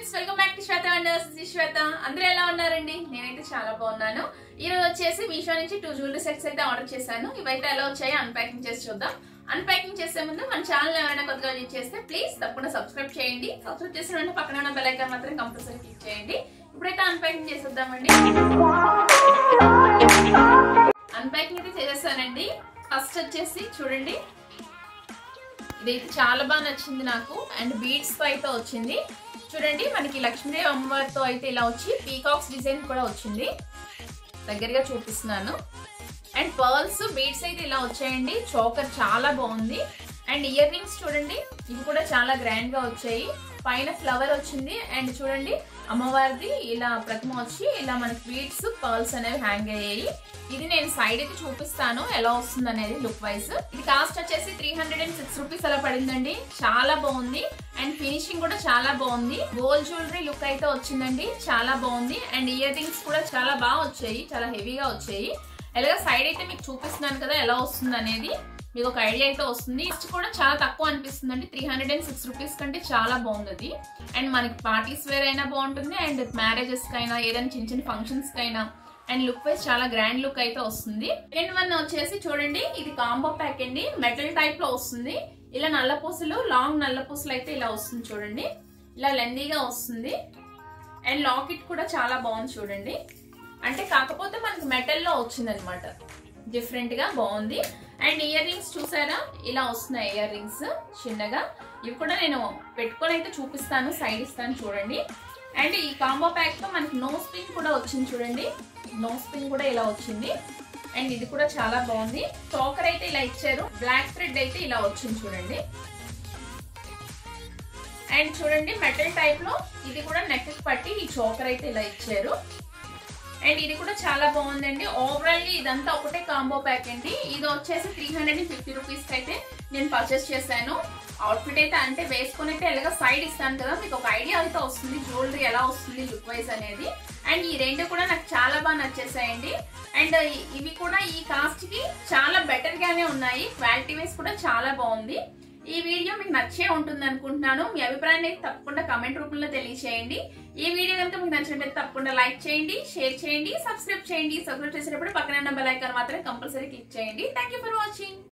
friends welcome back to Swetha and Swetha అందరూ ఎలా ఉన్నారండి నేనైతే చాలా బాగున్నాను ఈ రోజు వచ్చేసి మీషో నుంచి టూ జ్యువెలరీ సెట్స్ అయితే ఆర్డర్ చేశాను ఇవైతే ఎలా వచ్చాయో అన్పాకింగ్ చేసి చూద్దాం అన్పాకింగ్ చేసే ముందు మన ఛానల్ ఏమైనా కొత్తగా యూజ్ చేస్తే ప్లీజ్ తప్పకుండా సబ్స్క్రైబ్ చేయండి సబ్స్క్రైబ్ చేసిన వెంటనే పక్కన ఉన్న బెల్ ఐకాన్ మాత్రం కంపల్సరీ క్లిక్ చేయండి ఇప్పుడైతే అన్పాకింగ్ చేసేద్దామండి అన్పాకింగ్ అయితే చేసేసానండి ఫస్ట్ వచ్చేసి చూడండి ఇదైతే చాలా బాగా నచ్చింది నాకు అండ్ బీడ్స్ తో అయితే వచ్చింది చూడండి మనకి లక్ష్మీదేవి అమ్మవారితో అయితే ఇలా వచ్చి పీకాక్స్ డిజైన్ కూడా వచ్చింది దగ్గరగా చూపిస్తున్నాను అండ్ పర్ల్స్ బీడ్స్ అయితే ఇలా వచ్చాయండి చోకర్ చాలా బాగుంది అండ్ ఇయర్ రింగ్స్ చూడండి ఇవి కూడా చాలా గ్రాండ్ గా వచ్చాయి పైన ఫ్లవర్ వచ్చింది అండ్ చూడండి అమ్మవారిది ఇలా ప్రతిమ వచ్చి ఇలా మనకి బీడ్స్ పర్ల్స్ అనేవి హ్యాంగ్ అయ్యాయి ఇది నేను సైడ్ అయితే చూపిస్తాను ఎలా వస్తుంది అనేది లుక్ వైజ్ ఇది కాస్ట్ వచ్చేసి three hundred and six rupees అలా పడిందండి చాలా బాగుంది అండ్ ఫినిషింగ్ కూడా చాలా బాగుంది గోల్డ్ జ్యువెలరీ లుక్ అయితే వచ్చిందండి చాలా బాగుంది అండ్ ఇయర్ రింగ్స్ కూడా చాలా బాగా వచ్చాయి చాలా హెవీగా వచ్చాయి ఎలాగ సైడ్ అయితే మీకు చూపిస్తున్నాను కదా ఎలా వస్తుంది అనేది మీకు ఒక ఐడియా అయితే వస్తుంది కాస్ట్ కూడా చాలా తక్కువ అనిపిస్తుంది అండి three hundred and six rupees కంటే చాలా బాగుంది అది అండ్ మనకి పార్టీస్ వేర్ అయినా బాగుంటుంది అండ్ మ్యారేజెస్ కైనా ఏదైనా చిన్న చిన్న ఫంక్షన్స్ కైనా అండ్ లుక్ వైజ్ చాలా గ్రాండ్ లుక్ అయితే వస్తుంది సెకండ్ వన్ వచ్చేసి చూడండి ఇది కాంబో ప్యాక్ అండి మెటల్ టైప్ లో వస్తుంది ఇలా నల్ల పూసలు లాంగ్ నల్ల పూసలు అయితే ఇలా వస్తుంది చూడండి ఇలా లెందీగా వస్తుంది అండ్ లాకెట్ కూడా చాలా బాగుంది చూడండి అంటే కాకపోతే మనకి మెటల్లో వచ్చింది అనమాట డిఫరెంట్ గా బాగుంది అండ్ ఇయర్ రింగ్స్ చూసారా ఇలా వస్తున్నాయి ఇయర్ రింగ్స్ చిన్నగా ఇవి కూడా నేను పెట్టుకొని అయితే చూపిస్తాను సైడ్ ఇస్తాను చూడండి అండ్ ఈ కాంబో ప్యాక్ తో మనకి నో స్పిన్ కూడా వచ్చింది చూడండి నో స్పిన్ కూడా ఇలా వచ్చింది అండ్ ఇది కూడా చాలా బాగుంది చోకర్ అయితే ఇలా ఇచ్చారు బ్లాక్ థ్రెడ్ అయితే ఇలా వచ్చింది చూడండి అండ్ చూడండి మెటల్ టైప్ లో ఇది కూడా నెక్ పట్టి ఈ చోకర్ అయితే ఇలా ఇచ్చారు అండ్ ఇది కూడా చాలా బాగుందండి ఓవరాల్ ఇదంతా ఒకటే కాంబో ప్యాక్ అండి ఇది వచ్చేసి three hundred and fifty rupees అయితే నేను పర్చేస్ చేశాను అవుట్ఫిట్ అయితే అంటే వేసుకొని అయితే ఎలాగ సైడ్ ఇస్తాను కదా మీకు ఒక ఐడియా అయితే వస్తుంది జ్యువెలరీ ఎలా వస్తుంది లుక్ వైజ్ అనేది అండ్ ఈ రెండు కూడా నాకు చాలా బాగా నచ్చేసాయండి అండ్ ఇవి కూడా ఈ కాస్ట్ కి చాలా బెటర్ గానే ఉన్నాయి క్వాలిటీ వైజ్ కూడా చాలా బాగుంది ఈ వీడియో మీకు నచ్చే ఉంటుంది అనుకుంటున్నాను మీ అభిప్రాయాన్ని తప్పకుండా కమెంట్ రూపంలో తెలియచేయండి ఈ వీడియో కనుక మీకు నచ్చినట్లయితే తప్పకుండా లైక్ చేయండి షేర్ చేయండి సబ్స్క్రైబ్ చేయండి సబ్స్క్రైబ్ చేసేటప్పుడు పక్కన బెల్ ఐకాన్ మాత్రం కంపల్సరీ క్లిక్ చేయండి థ్యాంక్ ఫర్ వాచింగ్